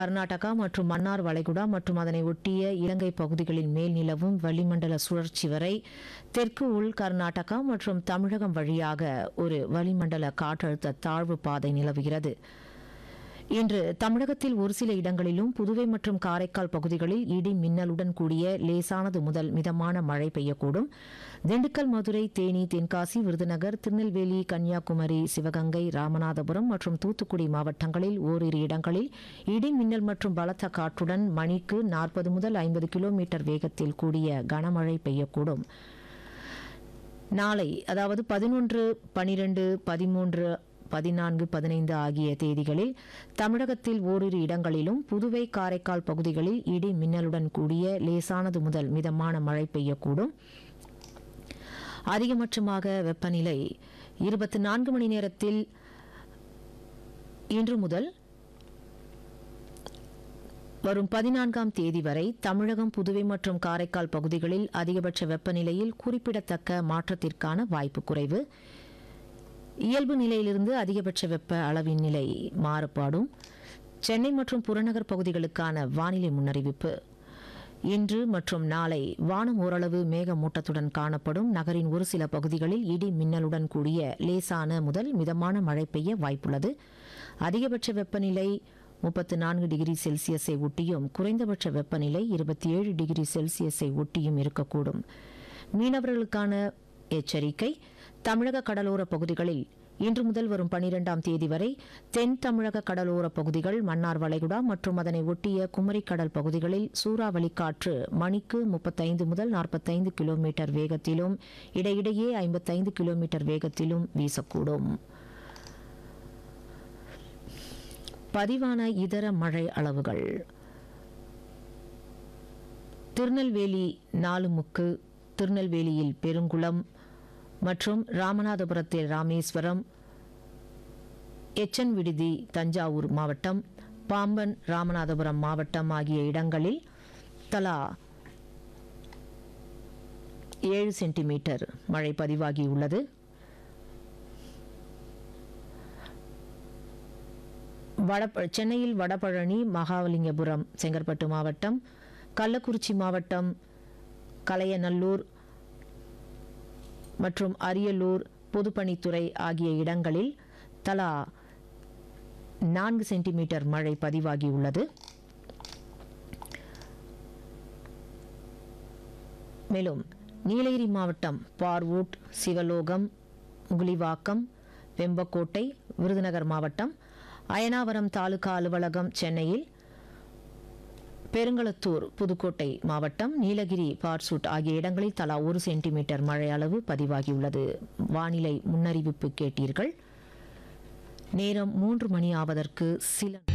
கர்நாடகா மற்றும் மன்னார் வளைகுடா மற்றும் அதனை ஒட்டிய இலங்கை பகுதிகளில் மேல் நிலவும் வளிமண்டல சுழற்சி வரை தெற்கு உள் கர்நாடகா மற்றும் தமிழகம் வழியாக ஒரு வளிமண்டல காற்றழுத்த தாழ்வு பாதை நிலவுகிறது இன்று தமிழகத்தில் ஒரு சில இடங்களிலும் புதுவை மற்றும் காரைக்கால் பகுதிகளில் இடி மின்னலுடன் கூடிய லேசானது முதல் மிதமான மழை பெய்யக்கூடும் திண்டுக்கல் மதுரை தேனி தென்காசி விருதுநகர் திருநெல்வேலி கன்னியாகுமரி சிவகங்கை ராமநாதபுரம் மற்றும் தூத்துக்குடி மாவட்டங்களில் ஓரிரு இடங்களில் இடி மின்னல் மற்றும் பலத்த காற்றுடன் மணிக்கு நாற்பது முதல் ஐம்பது கிலோமீட்டர் வேகத்தில் கூடிய கனமழை பெய்யக்கூடும் நாளை அதாவது பதினொன்று பனிரெண்டு பதிமூன்று பதினான்கு பதினைந்து ஆகிய தேதிகளில் தமிழகத்தில் ஓரிரு இடங்களிலும் புதுவை காரைக்கால் பகுதிகளில் இடி மின்னலுடன் கூடிய லேசானது முதல் மிதமான மழை பெய்யக்கூடும் அதிகபட்சமாக வெப்பநிலை இருபத்தி நான்கு மணி நேரத்தில் இன்று முதல் வரும் பதினான்காம் தேதி வரை தமிழகம் புதுவை மற்றும் காரைக்கால் பகுதிகளில் அதிகபட்ச வெப்பநிலையில் குறிப்பிடத்தக்க மாற்றத்திற்கான வாய்ப்பு குறைவு இயல்பு நிலையிலிருந்து அதிகபட்ச வெப்ப அளவின் நிலை மாறுபாடும் சென்னை மற்றும் புறநகர் பகுதிகளுக்கான வானிலை முன்னறிவிப்பு இன்று மற்றும் நாளை வானம் ஓரளவு மேகமூட்டத்துடன் காணப்படும் நகரின் ஒரு சில பகுதிகளில் இடி மின்னலுடன் கூடிய லேசான முதல் மிதமான மழை பெய்ய வாய்ப்புள்ளது அதிகபட்ச வெப்பநிலை முப்பத்து நான்கு டிகிரி செல்சியஸை ஒட்டியும் குறைந்தபட்ச வெப்பநிலை இருபத்தி ஏழு டிகிரி செல்சியஸை ஒட்டியும் இருக்கக்கூடும் மீனவர்களுக்கான எச்சரிக்கை தமிழக கடலோர பகுதிகளில் இன்று முதல் வரும் பனிரெண்டாம் தேதி வரை தென் தமிழக கடலோர பகுதிகள் மன்னார் வளைகுடா மற்றும் அதனை ஒட்டிய குமரிக்கடல் பகுதிகளில் சூறாவளி காற்று மணிக்கு முப்பத்தைந்து முதல் நாற்பத்தைந்து கிலோமீட்டர் வேகத்திலும் இடையிடையே ஐம்பத்தைந்து கிலோமீட்டர் வேகத்திலும் வீசக்கூடும் பதிவான இதர மழை அளவுகள் திருநெல்வேலி நாலுமுக்கு திருநெல்வேலியில் பெருங்குளம் மற்றும் ராமநாதபுரத்தில் ராமேஸ்வரம் எச்சன் விடுதி தஞ்சாவூர் மாவட்டம் பாம்பன் ராமநாதபுரம் மாவட்டம் ஆகிய இடங்களில் தலா ஏழு சென்டிமீட்டர் மழை பதிவாகியுள்ளது வட சென்னையில் வடபழனி மகாலிங்கபுரம் செங்கற்பட்டு மாவட்டம் கள்ளக்குறிச்சி மாவட்டம் கலையநல்லூர் மற்றும் அரியலூர் பொதுப்பணித்துறை ஆகிய இடங்களில் தலா நான்கு சென்டிமீட்டர் மழை பதிவாகியுள்ளது மேலும் நீலகிரி மாவட்டம் பார்வூட் சிவலோகம் முகுலிவாக்கம் வெம்பக்கோட்டை விருதுநகர் மாவட்டம் அயனாவரம் தாலுகா அலுவலகம் சென்னையில் பெருங்களத்தூர் புதுக்கோட்டை மாவட்டம் நீலகிரி பார்சூட் ஆகிய இடங்களில் தலா ஒரு சென்டிமீட்டர் மழை அளவு பதிவாகியுள்ளது வானிலை முன்னறிவிப்பு கேட்டீர்கள் நேரம் மூன்று மணி ஆவதற்கு சில